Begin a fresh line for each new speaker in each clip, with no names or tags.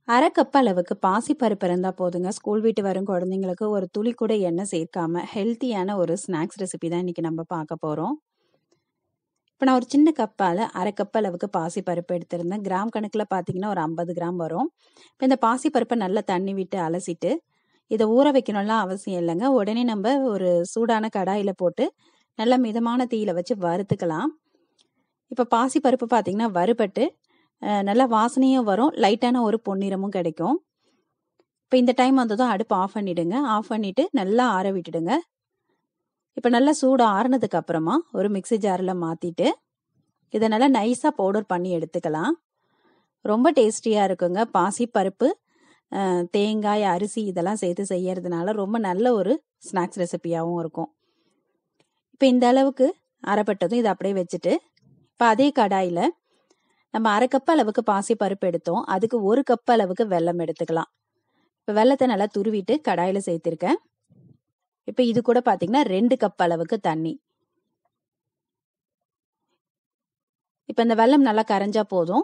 1/2 cup அளவுக்கு பாசிப்பருப்பு இருந்தா போதுங்க. ஸ்கூல் விட்டு வரும் குழந்தைங்களுக்கு ஒரு துளி கூட எண்ணெய் சேர்க்காம, ஹெல்த்தியான ஒரு ஸ்நாக்ஸ் ரெசிபி தான் இன்னைக்கு நம்ம பார்க்க போறோம். இப்ப நான் ஒரு சின்ன கப்பால 1/2 கப் அளவுக்கு பாசிப்பருப்பு எடுத்திருந்தேன். கிராம் கணக்குல பார்த்தீங்கன்னா, ஒரு 50 கிராம் வரும். இப்ப இந்த பாசிப்பருப்ப நல்லா தண்ணி விட்டு அலசிட்டு, இத ஊற வைக்கணும்லாம் அவசியம் இல்லங்க. உடனே நம்ப ஒரு சூடான கடாயில போட்டு, நல்லா மிதமான தீயில வச்சு வறுத்துக்கலாம். இப்ப பாசிப்பருப்பு பார்த்தீங்கன்னா, வறுபட்டு அ நல்லா வாசனையும் வரும். லைட்டான ஒரு பொன்னிறமும் கிடைக்கும். இப்ப இந்த டைம் வந்ததும் அடுப்ப ஆஃப் பண்ணிடுங்க. ஆஃப் பண்ணிட்டு நல்லா ஆற விட்டுடுங்க. இப்ப நல்லா சூடு ஆறுனதுக்கு அப்புறமா, ஒரு மிக்ஸி ஜார்ல மாத்திட்டு, இத நல்லா நைஸா பவுடர் பண்ணி எடுத்துக்கலாம். ரொம்ப டேஸ்டியா இருக்குங்க. பாசிப்பருப்பு, அ தேங்காய், அரிசி இதெல்லாம் சேர்த்து செய்யறதுனால ரொம்ப நல்ல ஒரு ஸ்நாக்ஸ் ரெசிபியாவும் இருக்கும். இப்ப இந்த அளவுக்கு அரைப்பட்டதும் இத அப்படியே வச்சுட்டு, இப்ப அதே கடாயில நம்ம 1/2 கப் அளவுக்கு பாசிப்பருப்பு எடுத்தோம். அதுக்கு 1 கப் அளவுக்கு வெல்லம் எடுத்துக்கலாம். இப்ப வெல்லத்த நல்லா துருவிட்டு கடாயில சேர்த்திருக்கேன். இப்ப இது கூட பார்த்தீங்கன்னா, 2 கப் அளவுக்கு தண்ணி. இப்ப இந்த வெல்லம் நல்லா கரைஞ்சா போதும்.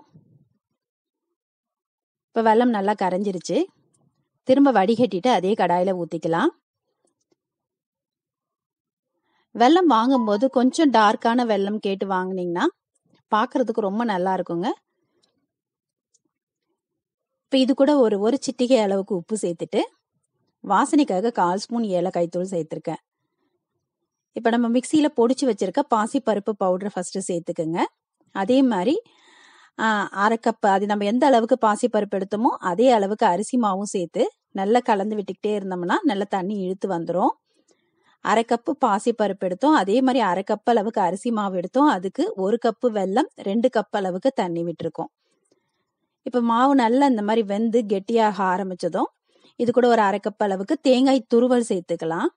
இப்ப வெல்லம் நல்லா கரைஞ்சிருச்சு. திரும்ப வடிகட்டிட்டு அதே கடாயில ஊத்திக்கலாம். வெல்லம் வாங்கும்போது கொஞ்சம் டார்க்கான வெல்லம் கேட்டு வாங்குனீங்கன்னா, பார்க்கறதுக்கு ரொம்ப நல்லா இருக்குங்க. இப்ப இது கூட ஒரு 1 சிட்டிகை அளவுக்கு உப்பு சேர்த்துட்டு, வாசனைக்காக 1/4 ஸ்பூன் ஏலக்காய் தூள் சேர்த்திருக்கேன். இப்ப நம்ம மிக்ஸியில பொடிச்சு வச்சிருக்க பாசிப்பருப்பு பவுடர ஃபர்ஸ்ட்டு சேர்த்துக்கங்க. அதே மாரி அ 1/2 கப் அது நம்ம எந்த அளவுக்கு பாசிப்பருப்பு எடுத்தோமோ, அதே அளவுக்கு அரிசி மாவும் சேர்த்து, நல்லா கலந்து விட்டுக்கிட்டே இருந்தோம்னா, நல்லா தண்ணி இழுத்து வந்துரும். 1/2 கப்பு பாசிப்பருப்பு எடுத்தோம். அதே மாரி 1/2 கப் அளவுக்கு அரிசி மாவு எடுத்தோம். அதுக்கு 1 கப்பு வெல்லம், 2 கப் அளவுக்கு தண்ணி விட்டுருக்கோம். இப்ப மாவு நல்லா இந்த மாரி வெந்து கெட்டியாக ஆரம்பிச்சதும், இது கூட ஒரு 1/2 கப் அளவுக்கு தேங்காய் துருவல் சேர்த்துக்கலாம்.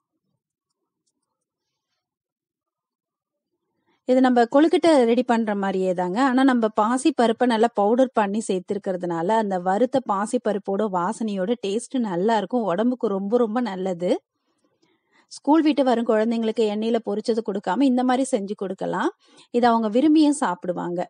இது நம்ம கொழுக்கட்டை ரெடி பண்ற மாரியே தாங்க. ஆனா நம்ம பாசிப்பருப்ப நல்லா பவுடர் பண்ணி சேர்த்திருக்கிறதுனால, அந்த வறுத்த பாசிப்பருப்போட வாசனையோட டேஸ்ட் நல்லா இருக்கும். உடம்புக்கு ரொம்ப ரொம்ப நல்லது. ஸ்கூல் விட்டு வரும் குழந்தைங்களுக்கு எண்ணெயில பொரிச்சது குடுக்காம, இந்த மாரி செஞ்சு குடுக்கலாம். இத அவங்க விரும்பியும் சாப்பிடுவாங்க.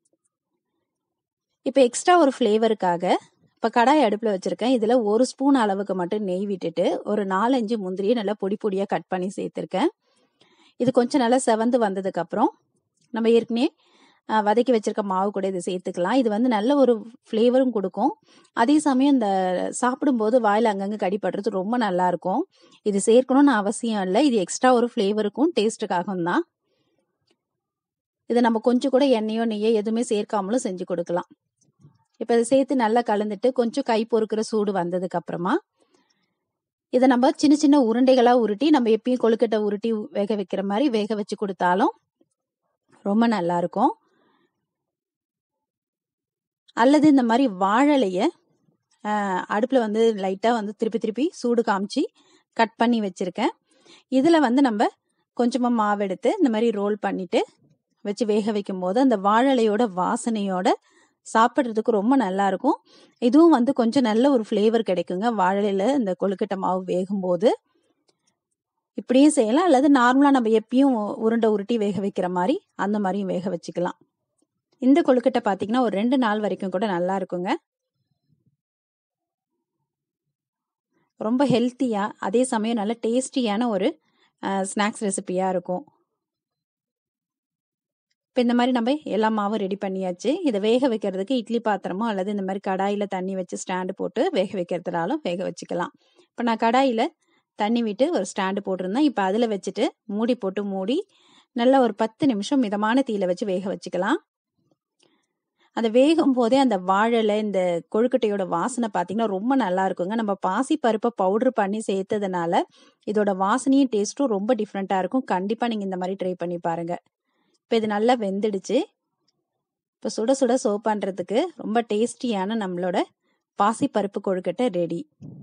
இப்ப எக்ஸ்ட்ரா ஒரு ஃப்ளேவருக்காக, இப்ப கடாய் அடுப்புல வச்சிருக்கேன். இதுல 1 ஸ்பூன் அளவுக்கு மட்டும் நெய் விட்டுட்டு, ஒரு 4, 5 முந்திரிய நல்லா பொடி பொடியா கட் பண்ணி சேர்த்திருக்கேன். இது கொஞ்சம் நல்லா செவந்து வந்ததுக்கு அப்புறம், நம்ம ஏற்கனவே அ வதக்கி வச்சிருக்க மாவு கூட இத சேர்த்துக்கலாம். இது வந்து நல்ல ஒரு ஃப்ளேவரும் குடுக்கும். அதே சமயம் இந்த சாப்பிடும்போது வாயில அங்கங்க கடிபடுறது ரொம்ப நல்லா இருக்கும். இது சேர்க்கணும்னு அவசியம் இல்ல. இது எக்ஸ்ட்ரா ஒரு ஃப்ளேவருக்கும், டேஸ்ட்டுக்காகவும் தான். இத நம்ம கொஞ்சம் கூட எண்ணெயோ, நெய்யோ எதுவுமே சேர்க்காமலும் செஞ்சு குடுக்கலாம். இப்ப இத சேர்த்து நல்லா கலந்துட்டு, கொஞ்சம் கை பொறுக்கிற சூடு வந்ததுக்கு அப்புறமா, இத நம்ம சின்ன சின்ன உருண்டைகளா உருட்டி, நம்ம எப்பயும் கொழுக்கட்டை உருட்டி வேக வைக்கிற மாரி வேக வச்சு குடுத்தாலும், ரொம்ப நல்லா இருக்கும். அல்லது இந்த மாரி வாழை இலைய அ அடுப்புல வந்து லைட்டா வந்து திருப்பி திருப்பி சூடு காமிச்சு, கட் பண்ணி வச்சிருக்கேன். இதுல வந்து நம்ப கொஞ்சமா மாவு எடுத்து, இந்த மாரி ரோல் பண்ணிட்டு, வச்சு வேக வைக்கும்போது, அந்த வாழை இலையோட வாசனையோட சாப்பிடுறதுக்கு ரொம்ப நல்லா இருக்கும். இதுவும் வந்து கொஞ்சம் நல்ல ஒரு ஃப்ளேவர் கிடைக்குங்க. வாழை இலையில இந்த கொழுக்கட்டை மாவு வேகும்போது. இப்படியும் செய்யலாம். அல்லது நார்மலா நம்ம எப்பயும் உருண்டை உருட்டி வேக வைக்கிற மாரி, அந்த மாரியும் வேக வச்சுக்கலாம். இந்த கொழுக்கட்டை பார்த்தீங்கன்னா, ஒரு 2 நாள் வரைக்கும் கூட நல்லா இருக்குங்க. ரொம்ப ஹெல்த்தியா, அதே சமயம் நல்ல டேஸ்டியான ஒரு அ ஸ்நாக்ஸ் ரெசிபியா இருக்கும். இப்ப இந்த மாரி நம்ம எல்லா மாவும் ரெடி பண்ணியாச்சு. இத வேக வைக்கிறதுக்கு இட்லி பாத்திரமோ, அல்லது இந்த மாரி கடாயில தண்ணி வச்சு ஸ்டாண்டு போட்டு வேக வைக்கிறதுனாலும் வேக வச்சுக்கலாம். இப்ப நான் கடாயில தண்ணி விட்டு ஒரு ஸ்டாண்டு போட்டிருந்தேன். இப்ப அதுல வச்சுட்டு, மூடி போட்டு மூடி, நல்லா ஒரு 10 நிமிஷம் மிதமான தீயில வச்சு வேக வச்சுக்கலாம். அது வேகும்போதே அந்த வாழை இலை, இந்த கொழுக்கட்டையோட வாசனை பார்த்தீங்கன்னா, ரொம்ப நல்லா இருக்குங்க. நம்ம பாசிப்பருப்ப பவுடர் பண்ணி சேர்த்ததுனால, இதோட வாசனையும், டேஸ்ட்டும் ரொம்ப டிஃபரெண்ட்டா இருக்கும். கண்டிப்பா நீங்க இந்த மாரி ட்ரை பண்ணி பாருங்க. இப்ப இது நல்லா வெந்துடுச்சு. இப்ப சுட சுட சர்வ் பண்றதுக்கு ரொம்ப டேஸ்டியான நம்மளோட பாசிப்பருப்பு கொழுக்கட்டை ரெடி.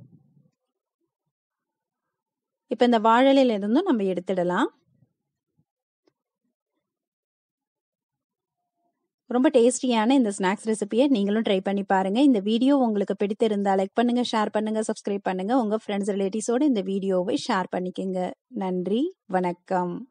இப்ப இந்த வாழை இலையில இருந்தும் நம்ம எடுத்துடலாம். ரொம்ப டேஸ்டியான இந்த ஸ்நாக்ஸ் ரெசிபிய நீங்களும் ட்ரை பண்ணி பாருங்க. இந்த வீடியோ உங்களுக்கு பிடித்திருந்தா லைக் பண்ணுங்க, ஷேர் பண்ணுங்க, சப்ஸ்கிரைப் பண்ணுங்க. உங்க ஃப்ரெண்ட்ஸ், ரிலேட்டிவ்ஸோட இந்த வீடியோவை ஷேர் பண்ணிக்கங்க. நன்றி, வணக்கம்.